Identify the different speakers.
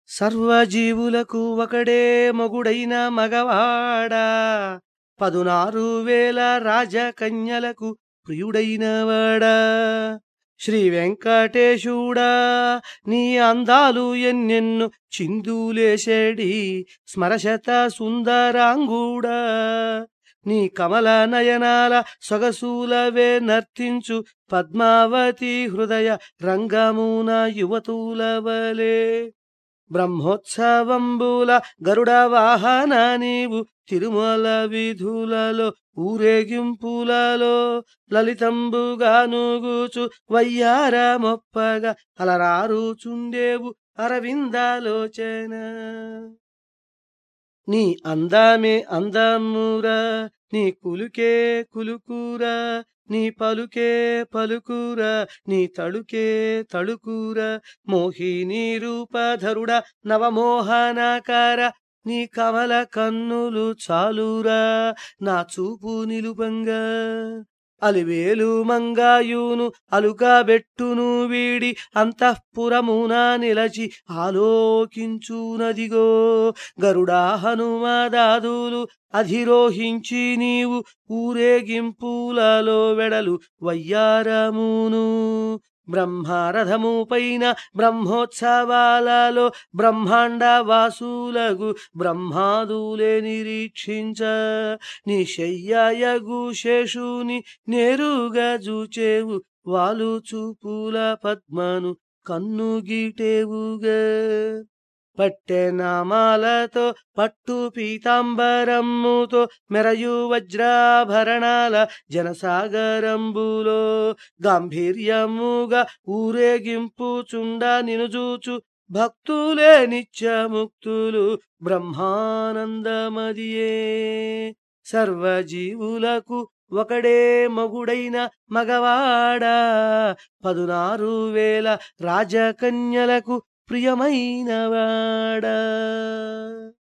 Speaker 1: సర్వజీవులకు ఒకడే మొగుడైన మగవాడా పదునారు వేల రాజకన్యలకు ప్రియుడైనవాడా శ్రీ వెంకటేశుడా నీ అందాలు ఎన్నెన్ను చిందులేసేడి స్మరశత సుందరాంగుడా నీ కమల నయనాల సొగసూలవే నర్తించు పద్మావతి హృదయ రంగమున యువతులవలే బ్రహ్మోత్సవంబుల గరుడ వాహన నీవు తిరుమల విధులలో ఊరేగింపులలో లలితంబుగా నూగుచు వయ్యార మొప్పగా అలరారుచుండేవు అరవిందాలోచన నీ అందమే అందమురా నీ కులుకే కులుకురా నీ పలుకే పలుకురా నీ తడుకే తడుకురా మోహిని రూపధరుడ నవమోహనకార నీ కమల కన్నులు చాలురా నా చూపు నిలుపంగా అలివేలు మంగాయును అలుగా బెట్టును వీడి అంతఃపురమున నిలచి ఆలోకించునదిగో గరుడా హనుమదాదులు అధిరోహించి నీవు ఊరేగింపులలో వెడలు వయ్యారమును బ్రహ్మరథము పైన బ్రహ్మోత్సవాలలో బ్రహ్మాండ వాసులగు బ్రహ్మాదులే నిరీక్షించ నిశయ్యయగు శేషుని నేరుగా చూచేవు వాలు చూపుల పద్మను కన్నుగీటేవుగా పట్టెనామాలతో పట్టు పీతాంబరమ్ముతో మెరయు వజ్రాభరణాల జనసాగరంబులో గాంభీర్యముగా ఊరేగింపుచుండ నినుజూచు భక్తులే నిత్యముక్తులు బ్రహ్మానందమదియే సర్వజీవులకు ఒకడే మగుడైన మగవాడా పదునారు వేల రాజకన్యలకు ప్రియమైనవాడా